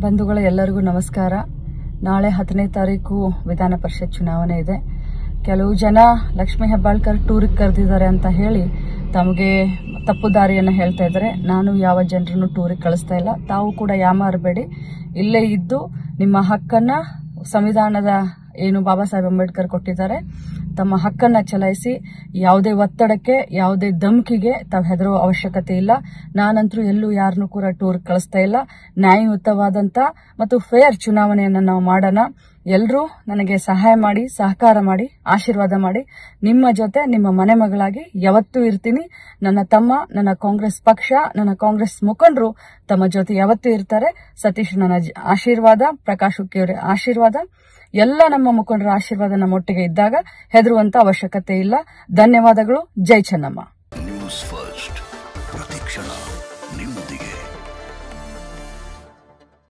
ಬಂಧುಗಳ ಎಲ್ಲರಿಗೂ ನಮಸ್ಕಾರ ನಾಳೆ ಹತ್ತನೇ ತಾರೀಕು ವಿಧಾನ ಪರಿಷತ್ ಚುನಾವಣೆ ಇದೆ ಕೆಲವು ಜನ ಲಕ್ಷ್ಮೀ ಹೆಬ್ಬಾಳ್ಕರ್ ಟೂರಿಗೆ ಕರೆದಿದ್ದಾರೆ ಅಂತ ಹೇಳಿ ತಮಗೆ ತಪ್ಪು ದಾರಿಯನ್ನು ಹೇಳ್ತಾ ಇದ್ದಾರೆ ನಾನು ಯಾವ ಜನರನ್ನು ಟೂರಿಗೆ ಕಳಿಸ್ತಾ ಇಲ್ಲ ತಾವು ಕೂಡ ಯಾಮಾರಬೇಡಿ ಇಲ್ಲೇ ಇದ್ದು ನಿಮ್ಮ ಹಕ್ಕನ್ನ ಸಂವಿಧಾನದ ಏನು ಬಾಬಾ ಸಾಹೇಬ್ ಅಂಬೇಡ್ಕರ್ ಕೊಟ್ಟಿದ್ದಾರೆ ತಮ್ಮ ಹಕ್ಕನ್ನ ಚಲಾಯಿಸಿ ಯಾವುದೇ ಒತ್ತಡಕ್ಕೆ ಯಾವುದೇ ಧಮಕಿಗೆ ತಾವು ಹೆದರುವ ಅವಶ್ಯಕತೆ ಇಲ್ಲ ನಾನಂತರೂ ಎಲ್ಲೂ ಯಾರನ್ನೂ ಕೂಡ ಟೂರ್ ಕಳಿಸ್ತಾ ಇಲ್ಲ ನ್ಯಾಯಯುತವಾದಂತ ಮತ್ತು ಫೇರ್ ಚುನಾವಣೆಯನ್ನು ನಾವು ಮಾಡೋಣ ಎಲ್ಲರೂ ನನಗೆ ಸಹಾಯ ಮಾಡಿ ಸಹಕಾರ ಮಾಡಿ ಆಶೀರ್ವಾದ ಮಾಡಿ ನಿಮ್ಮ ಜೊತೆ ನಿಮ್ಮ ಮನೆ ಮಗಳಾಗಿ ಯಾವತ್ತೂ ಇರ್ತೀನಿ ನನ್ನ ತಮ್ಮ ನನ್ನ ಕಾಂಗ್ರೆಸ್ ಪಕ್ಷ ನನ್ನ ಕಾಂಗ್ರೆಸ್ ಮುಖಂಡರು ತಮ್ಮ ಜೊತೆ ಯಾವತ್ತೂ ಇರ್ತಾರೆ ಸತೀಶ್ ನನ್ನ ಜ- ಆಶೀರ್ವಾದ ಪ್ರಕಾಶ್ ಹುಕ್ಕಿ ಅವರ ಆಶೀರ್ವಾದ ಎಲ್ಲ ನಮ್ಮ ಮುಖಂಡರ ಆಶೀರ್ವಾದ ನಮ್ಮೊಟ್ಟಿಗೆ ಇದ್ದಾಗ ಹೆದರುವಂತ ಅವಶ್ಯಕತೆ ಇಲ್ಲ ಧನ್ಯವಾದಗಳು ಜೈ ಚೆನ್ನಮ್ಮ ನ್ಯೂಸ್ ಫಸ್ಟ್